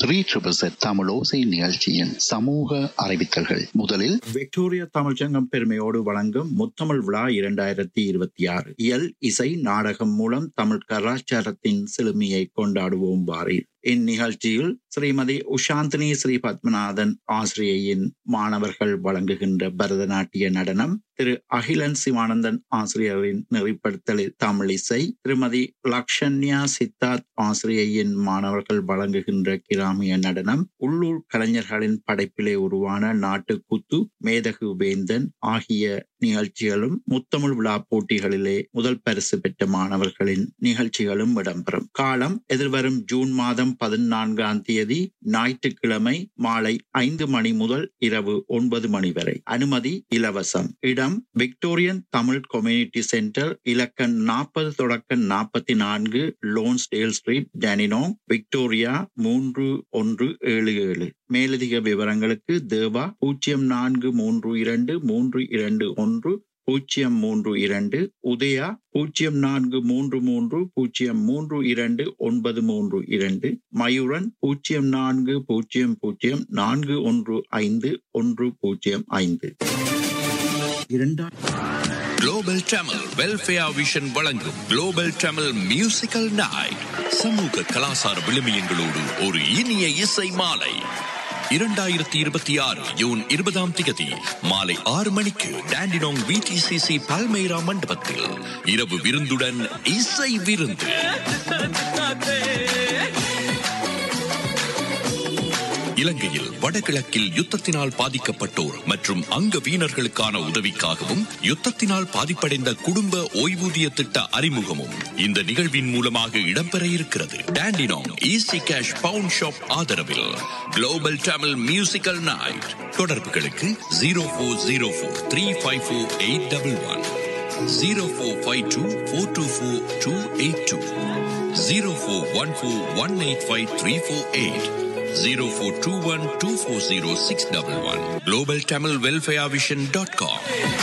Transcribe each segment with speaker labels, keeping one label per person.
Speaker 1: three triple set தமிழோசை நிகழ்ச்சியின் சமூக அறிவித்தல்கள் முதலில்
Speaker 2: விக்டோரியா தமிழ்ச்சங்கம் பெருமையோடு வழங்கும் முத்தமிழ் விழா இரண்டாயிரத்தி இருபத்தி ஆறு இயல் இசை நாடகம் மூலம் தமிழ் கலாச்சாரத்தின் செழுமையை கொண்டாடுவோம் வாரில் இந்நிகழ்ச்சியில் ஸ்ரீமதி உஷாந்தினி ஸ்ரீ பத்மநாதன் ஆசிரியையின் மாணவர்கள் வழங்குகின்ற பரதநாட்டிய நடனம் திரு அகிலன் சிவானந்தன் ஆசிரியரின் நெறிப்படுத்தலில் தமிழ் இசை திருமதி லக்ஷன்யா சித்தார்த் ஆசிரியையின் மாணவர்கள் வழங்குகின்ற கிராமிய நடனம் உள்ளூர் கலைஞர்களின் படைப்பிலே உருவான நாட்டுக்கூத்து மேதகு வேந்தன் ஆகிய நிகழ்ச்சிகளும் முத்தமிழ் விழா போட்டிகளிலே முதல் பரிசு பெற்ற மாணவர்களின் நிகழ்ச்சிகளும் இடம்பெறும் காலம் எதிர்வரும் ஜூன் மாதம் பதினான்காம் தேதி ஞாயிற்றுக்கிழமை மாலை ஐந்து மணி முதல் இரவு ஒன்பது மணி வரை அனுமதி இலவசம் இடம் விக்டோரியன் தமிழ் கம்யூனிட்டி சென்டர் இலக்கம் நாற்பது தொடக்க நாற்பத்தி நான்கு லோன்ஸ்டேல் ஸ்ட்ரீட் டெனினோங் விக்டோரியா மூன்று ஒன்று ஏழு ஏழு மேலதிக விவரங்களுக்கு தேவா பூஜ்ஜியம் நான்கு மூன்று இரண்டு மூன்று இரண்டு ஒன்று பூஜ்ஜியம் மூன்று இரண்டு உதயா பூஜ்ஜியம் நான்கு மூன்று மூன்று பூஜ்ஜியம் மூன்று இரண்டு ஒன்பது மூன்று இரண்டு மயூரன் பூஜ்ஜியம் நான்கு பூஜ்ஜியம் பூஜ்ஜியம் நான்கு ஒன்று ஐந்து ஒன்று பூஜ்ஜியம் ஐந்து இரண்டாம்
Speaker 3: குளோபல் தமிழ் வெல்ஃபேர் விஷன் வழங்கும் குளோபல் தமிழ் மியூசிக்கல் நைட் சமூக கலாசார விழுமியங்களோடு ஒரு இனிய இசை மாலை இரண்டாயிரத்தி இருபத்தி ஆறு ஜூன் இருபதாம் திகதி மாலை ஆறு மணிக்கு டாண்டினோங் விடிசிசி பல்மைரா மண்டபத்தில் இரவு விருந்துடன் இசை விருந்து இலங்கையில் வடகிழக்கில் யுத்தத்தினால் பாதிக்கப்பட்டோர் மற்றும் அங்க வீணர்களுக்கான உதவிக்காகவும் யுத்தத்தினால் பாதிப்படைந்த குடும்ப ஓய்வூதிய திட்ட அறிமுகமும் இந்த நிகழ்வின் மூலமாக இடம்பெற இருக்கிறது Dandenong easy cash pound shop ஆதரவில் குளோபல் தமிழ் மியூசிக்கல் நைட் தொடர்புகளுக்கு zero four zero four three five four eight double one zero four five two four two four two eight two zero four one four one eight five three four eight 0421-240-611 globaltamilwelfarevision.com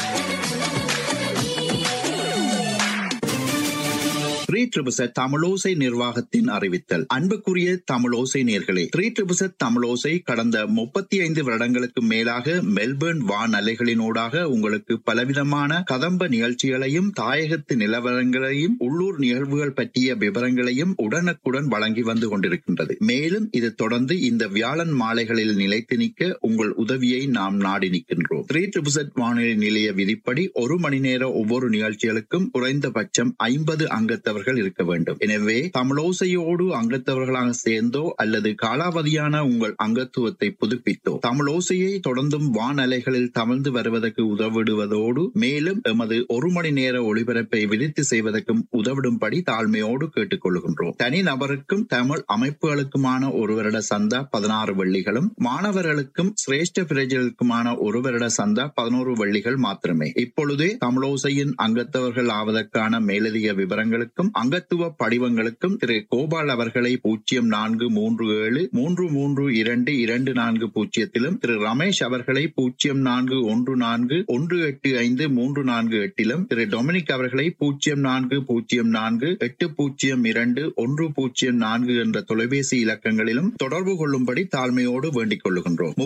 Speaker 2: three ட்ரிபிசட் தமிழோசை நிர்வாகத்தின் அறிவித்தல் அன்புக்குரிய தமிழோசை நேர்களே three ட்ரிபிசட் தமிழோசை கடந்த முப்பத்தி ஐந்து வருடங்களுக்கு மேலாக மெல்பர்ன் வான் அலைகளினூடாக உங்களுக்கு பலவிதமான கதம்ப நிகழ்ச்சிகளையும் தாயகத்து நிலவரங்களையும் உள்ளூர் நிகழ்வுகள் பற்றிய விவரங்களையும் உடனுக்குடன் வழங்கி வந்து கொண்டிருக்கின்றது மேலும் இது தொடர்ந்து இந்த வியாழன் மாலைகளில் நிலைத்து நிற்க உங்கள் உதவியை நாம் நாடி நிற்கின்றோம் த்ரீ ட்ரிபிசட் வானொலி நிலைய விதிப்படி ஒரு மணி நேர ஒவ்வொரு நிகழ்ச்சிகளுக்கும் குறைந்தபட்சம் ஐம்பது அங்கத்தவர்கள் இருக்க வேண்டும் எனவே தமிழோசையோடு அங்கத்தவர்களாக சேர்ந்தோ அல்லது காலாவதியான உங்கள் அங்கத்துவத்தை புதுப்பித்தோ தமிழோசையை தொடர்ந்தும் வானலைகளில் தமிழ்ந்து வருவதற்கு உதவிடுவதோடு மேலும் எமது ஒரு மணி நேர ஒளிபரப்பை விரித்து செய்வதற்கும் உதவிடும்படி தாழ்மையோடு கேட்டுக்கொள்கின்றோம் தனி நபருக்கும் தமிழ் அமைப்புகளுக்குமான ஒரு வருட சந்தா பதினாறு வெள்ளிகளும் மாணவர்களுக்கும் சிரேஷ்ட பிரஜர்களுக்குமான ஒரு வருட சந்தா பதினோரு வெள்ளிகள் மாத்திரமே இப்பொழுதே தமிழோசையின் அங்கத்தவர்கள் ஆவதற்கான மேலதிக விவரங்களுக்கும் அங்கத்துவ படிவங்களுக்கும் திரு கோபால் அவர்களை பூஜ்ஜியம் நான்கு மூன்று ஏழு மூன்று மூன்று இரண்டு இரண்டு நான்கு பூஜ்ஜியத்திலும் திரு ரமேஷ் அவர்களை பூஜ்ஜியம் நான்கு ஒன்று நான்கு ஒன்று எட்டு ஐந்து மூன்று நான்கு எட்டிலும் திரு டொமினிக் அவர்களை பூஜ்ஜியம் நான்கு பூஜ்ஜியம் நான்கு எட்டு பூஜ்ஜியம் இரண்டு ஒன்று பூஜ்ஜியம் நான்கு என்ற தொலைபேசி இலக்கங்களிலும் தொடர்பு கொள்ளும்படி தாழ்மையோடு வேண்டிக் கொள்ளுகின்றோம்